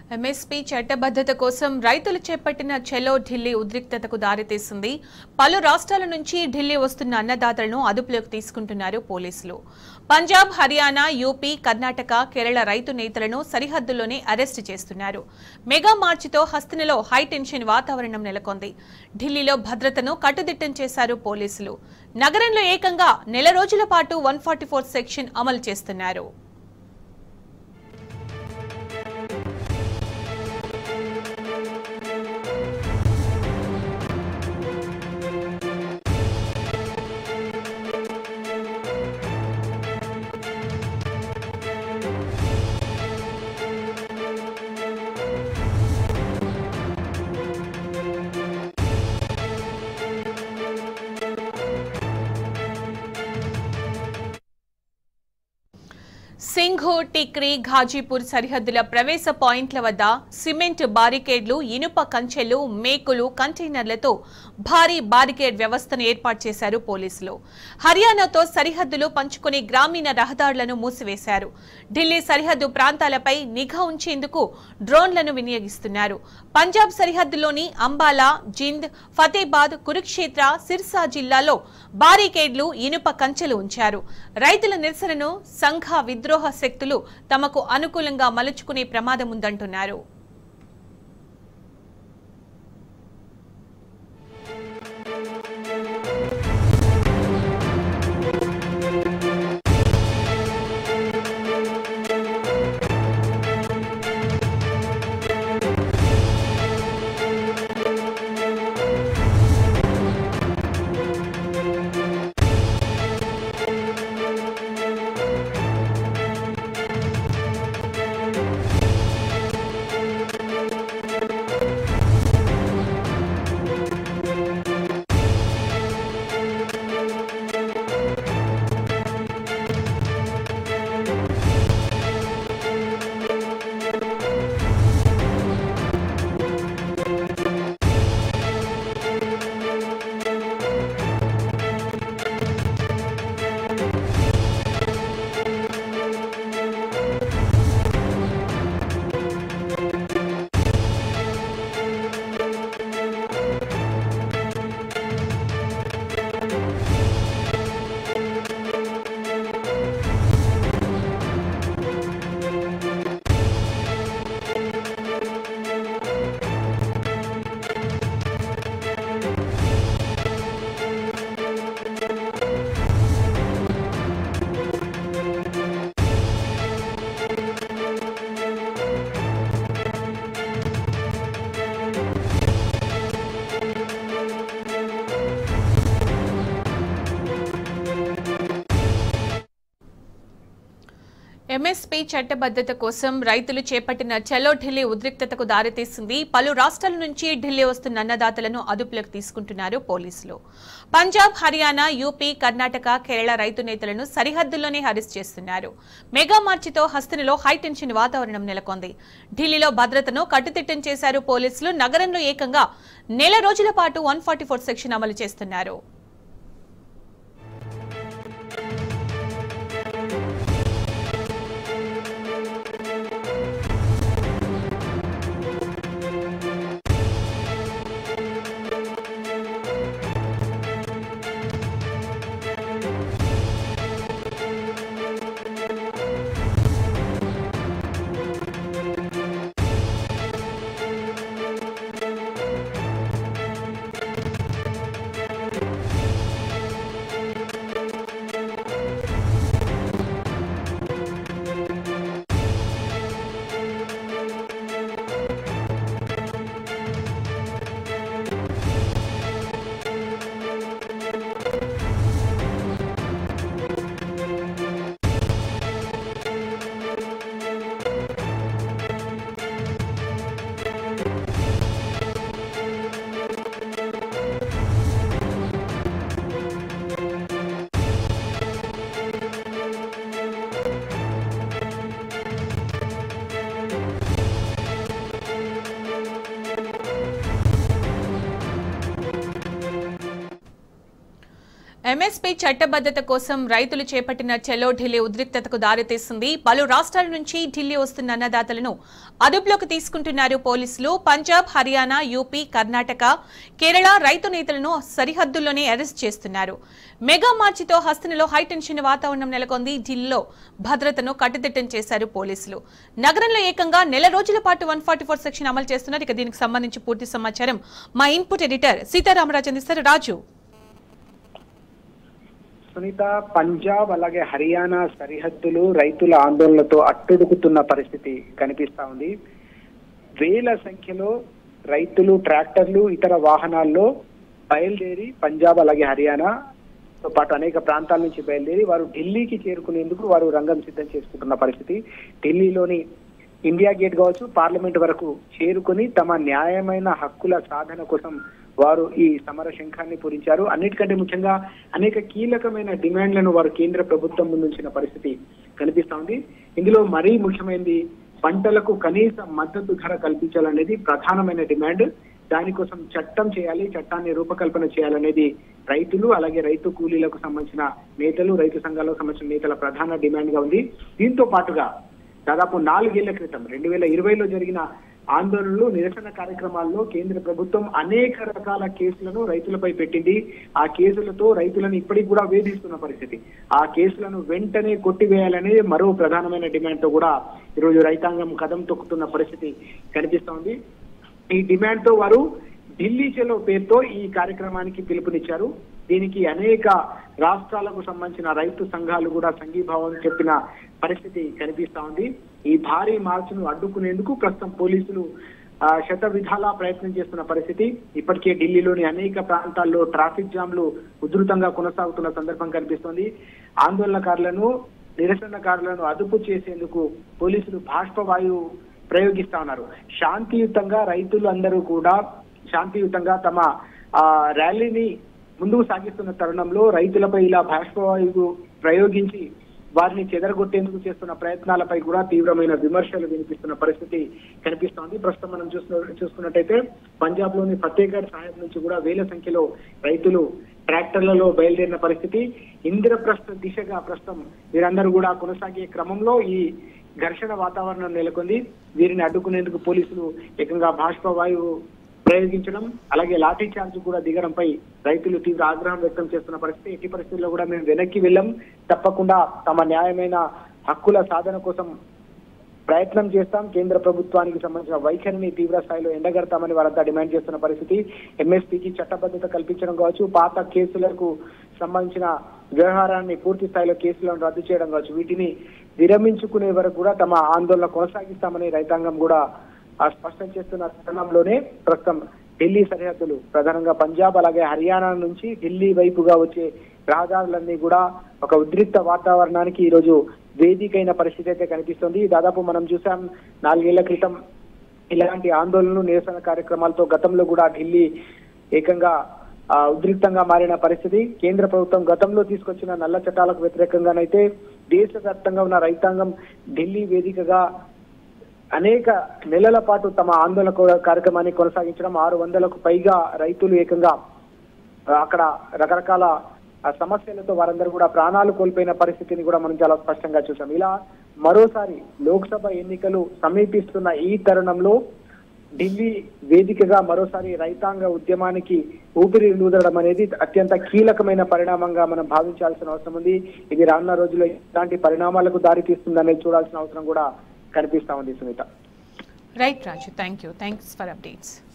MSP చట్టబద్ధత కోసం రైతులు చేపట్టిన చెలో ఢిల్లీ ఉద్రిక్తతకు దారితీసింది పలు రాష్ట్రాల నుంచి ఢిల్లీ వస్తున్న అన్నదాతలను అదుపులోకి తీసుకుంటున్నారు పోలీసులు పంజాబ్ హర్యానా యూపీ కర్ణాటక కేరళ రైతు నేతలను సరిహద్దుల్లోనే అరెస్టు చేస్తున్నారు మెగా మార్చితో హస్తినలో హైటెన్షన్ వాతావరణం నెలకొంది ఢిల్లీలో భద్రతను కట్టుదిట్టం చేశారు పోలీసులు నగరంలో ఏకంగా నెల రోజుల పాటు వన్ సెక్షన్ అమలు చేస్తున్నారు సింఘు టిక్రీ ఘాజీపూర్ సరిహద్దుల ప్రవేశ పాయింట్ల వద్ద సిమెంట్ బారికేడ్లు ఇనుప కంచెలు మేకులు కంటైనర్లతో భారీ బారికేడ్ వ్యవస్థను ఏర్పాటు చేశారు పోలీసులు హర్యానాతో సరిహద్దులు పంచుకునే గ్రామీణ రహదారులను మూసివేశారు ఢిల్లీ సరిహద్దు ప్రాంతాలపై నిఘా ఉంచేందుకు డ్రోన్లను వినియోగిస్తున్నారు పంజాబ్ సరిహద్దులోని అంబాలా జింద్ ఫతేబాద్ కురుక్షేత్ర సిర్సా జిల్లాలో బారికేడ్లు ఇనుప కంచెలు ఉంచారు రైతుల నిరసనను సంఘ విద్రోహ శక్తులు తమకు అనుకూలంగా మలుచుకునే ప్రమాదం ఉందంటున్నారు ఎంఎస్పీ చట్టబద్ధత కోసం రైతులు చేపట్టిన చలో ఢిల్లీ ఉద్రిక్తతకు దారితీసింది పలు రాష్ట్రాల నుంచి ఢిల్లీ వస్తున్న అన్నదాతలను అదుపులోకి తీసుకుంటున్నారు పోలీసులు పంజాబ్ హర్యానా యూపీ కర్ణాటక కేరళ రైతు నేతలను సరిహద్దుల్లోనే అరెస్ట్ చేస్తున్నారు మెగా మార్చితో హస్తినిలో హైటెన్షన్ వాతావరణం నెలకొంది ఢిల్లీలో భద్రతను కట్టుదిట్టం చేశారు పోలీసులు నగరంలో ఏకంగా నెల రోజుల పాటు వన్ సెక్షన్ అమలు చేస్తున్నారు ఎంఎస్పీ చట్టబద్ధత కోసం రైతులు చేపట్టిన చెలో ఢిల్లీ ఉద్రిక్తతకు దారితీసింది పలు రాష్ట్రాల నుంచి ఢిల్లీ వస్తున్న అన్నదాతలను అదుపులోకి తీసుకుంటున్నారు పోలీసులు పంజాబ్ హర్యానా యూపీ కర్ణాటక కేరళ రైతు నేతలను సరిహద్దుల్లోనే అరెస్ట్ చేస్తున్నారు మెగా మార్చితో హస్తనలో హైటెన్షన్ వాతావరణం నెలకొంది ఢిల్లీలో భద్రతను కట్టుదిట్టం చేశారు పోలీసులు నగరంలో ఏకంగా నెల రోజుల పాటు వన్ ఫార్టీ ఫోర్ సెక్షన్ అమలు చేస్తున్నారు ఇక దీనికి సంబంధించి పూర్తి సమాచారం మా ఇన్పుట్ ఎడిటర్ సీతారామరాజు అందిస్తారు రాజు సునీత పంజాబ్ అలాగే హర్యానా సరిహద్దులు రైతుల ఆందోళనలతో అట్టుడుకుతున్న పరిస్థితి కనిపిస్తా ఉంది వేల సంఖ్యలో రైతులు ట్రాక్టర్లు ఇతర వాహనాల్లో బయలుదేరి పంజాబ్ అలాగే హర్యానా తో పాటు అనేక ప్రాంతాల నుంచి బయలుదేరి వారు ఢిల్లీకి చేరుకునేందుకు వారు రంగం సిద్ధం చేసుకుంటున్న పరిస్థితి ఢిల్లీలోని ఇండియా గేట్ కావచ్చు పార్లమెంట్ వరకు చేరుకుని తమ న్యాయమైన హక్కుల సాధన కోసం వారు ఈ సమర శంఖాన్ని పూరించారు అన్నిటికంటే ముఖ్యంగా అనేక కీలకమైన డిమాండ్లను వారు కేంద్ర ప్రభుత్వం ముందుంచిన పరిస్థితి కనిపిస్తా ఉంది ఇందులో మరీ ముఖ్యమైనది పంటలకు కనీస మద్దతు ధర కల్పించాలనేది ప్రధానమైన డిమాండ్ దానికోసం చట్టం చేయాలి చట్టాన్ని రూపకల్పన చేయాలనేది రైతులు అలాగే రైతు కూలీలకు సంబంధించిన నేతలు రైతు సంఘాలకు సంబంధించిన నేతల ప్రధాన డిమాండ్ గా ఉంది దీంతో పాటుగా దాదాపు నాలుగేళ్ల క్రితం రెండు వేల ఇరవైలో జరిగిన ఆందోళనలు నిరసన కార్యక్రమాల్లో కేంద్ర ప్రభుత్వం అనేక రకాల కేసులను రైతులపై పెట్టింది ఆ కేసులతో రైతులను ఇప్పటికి కూడా వేధిస్తున్న పరిస్థితి ఆ కేసులను వెంటనే కొట్టివేయాలనే మరో ప్రధానమైన డిమాండ్ తో కూడా ఈరోజు రైతాంగం కదం తొక్కుతున్న పరిస్థితి కనిపిస్తోంది ఈ డిమాండ్ తో వారు ఢిల్లీ చలో పేరుతో ఈ కార్యక్రమానికి పిలుపునిచ్చారు దీనికి అనేక రాష్ట్రాలకు సంబంధించిన రైతు సంఘాలు కూడా సంఘీభావం చెప్పిన పరిస్థితి కనిపిస్తా ఉంది ఈ భారీ మార్చును అడ్డుకునేందుకు ప్రస్తుతం పోలీసులు ఆ, శత విధాలా ప్రయత్నం చేస్తున్న పరిస్థితి ఇప్పటికే ఢిల్లీలోని అనేక ప్రాంతాల్లో ట్రాఫిక్ జామ్లు ఉధృతంగా కొనసాగుతున్న సందర్భం కనిపిస్తోంది ఆందోళనకారులను నిరసనకారులను అదుపు చేసేందుకు పోలీసులు బాష్పవాయువు ప్రయోగిస్తా ఉన్నారు శాంతియుతంగా రైతులు అందరూ కూడా శాంతియుతంగా తమ ఆ ర్యాలీని ముందుకు సాగిస్తున్న తరుణంలో రైతులపై ఇలా బాష్పవాయువు ప్రయోగించి వారిని చెదరగొట్టేందుకు చేస్తున్న ప్రయత్నాలపై కూడా తీవ్రమైన విమర్శలు వినిపిస్తున్న పరిస్థితి కనిపిస్తోంది ప్రస్తుతం మనం చూస్తున్న చూసుకున్నట్టయితే పంజాబ్ లోని ఫతేగఢ్ సాహెబ్ నుంచి కూడా వేల సంఖ్యలో రైతులు ట్రాక్టర్లలో బయలుదేరిన పరిస్థితి ఇంద్రప్రస్థ దిశగా ప్రస్తుతం వీరందరూ కూడా కొనసాగే క్రమంలో ఈ ఘర్షణ వాతావరణం నెలకొంది వీరిని అడ్డుకునేందుకు పోలీసులు ఏకంగా బాష్పవాయువు ప్రయోగించడం అలాగే లాఠీ చార్జ్ కూడా దిగడంపై రైతులు తీవ్ర ఆగ్రహం వ్యక్తం చేస్తున్న పరిస్థితి ఎట్టి పరిస్థితుల్లో కూడా మేము వెనక్కి వెళ్ళం తప్పకుండా తమ న్యాయమైన హక్కుల సాధన కోసం ప్రయత్నం చేస్తాం కేంద్ర ప్రభుత్వానికి సంబంధించిన వైఖరిని తీవ్ర స్థాయిలో ఎండగడతామని వారంతా డిమాండ్ చేస్తున్న పరిస్థితి ఎంఎస్పీకి చట్టబద్ధత కల్పించడం కావచ్చు పాత కేసులకు సంబంధించిన వ్యవహారాన్ని పూర్తి స్థాయిలో కేసులను రద్దు చేయడం కావచ్చు వీటిని విరమించుకునే వరకు కూడా తమ ఆందోళన కొనసాగిస్తామని రైతాంగం కూడా ఆ స్పష్టం చేస్తున్న తరుణంలోనే ప్రస్తుతం ఢిల్లీ సరిహద్దులు ప్రధానంగా పంజాబ్ అలాగే హర్యానా నుంచి ఢిల్లీ వైపుగా వచ్చే రహదారులన్నీ కూడా ఒక ఉద్రిక్త వాతావరణానికి ఈ రోజు వేదికైన పరిస్థితి అయితే కనిపిస్తుంది దాదాపు మనం చూసాం నాలుగేళ్ల క్రితం ఇలాంటి ఆందోళనలు నిరసన కార్యక్రమాలతో గతంలో కూడా ఢిల్లీ ఏకంగా ఆ, ఉద్రిక్తంగా మారిన పరిస్థితి కేంద్ర ప్రభుత్వం గతంలో తీసుకొచ్చిన నల్ల చట్టాలకు వ్యతిరేకంగానైతే దేశవ్యాప్తంగా ఉన్న రైతాంగం ఢిల్లీ వేదికగా అనేక నెలల పాటు తమ ఆందోళన కో- కార్యక్రమాన్ని కొనసాగించడం ఆరు వందలకు పైగా రైతులు ఏకంగా ఆ, అక్కడ రకరకాల ఆ, సమస్యలతో వారందరూ కూడా ప్రాణాలు కోల్పోయిన పరిస్థితిని కూడా మనం చాలా స్పష్టంగా చూసాం ఇలా మరోసారి లోక్సభ ఎన్నికలు సమీపిస్తున్న ఈ తరుణంలో ఢిల్లీ వేదికగా మరోసారి రైతాంగ ఉద్యమానికి ఊపిరి ఊదడం అనేది అత్యంత కీలకమైన పరిణామంగా మనం భావించాల్సిన అవసరం ఉంది ఇది రానున్న రోజుల్లో ఇలాంటి పరిణామాలకు దారి తీస్తుందనేది చూడాల్సిన అవసరం కూడా కనిపిస్తా ఉంది Sunitha right Raju thank you thanks for updates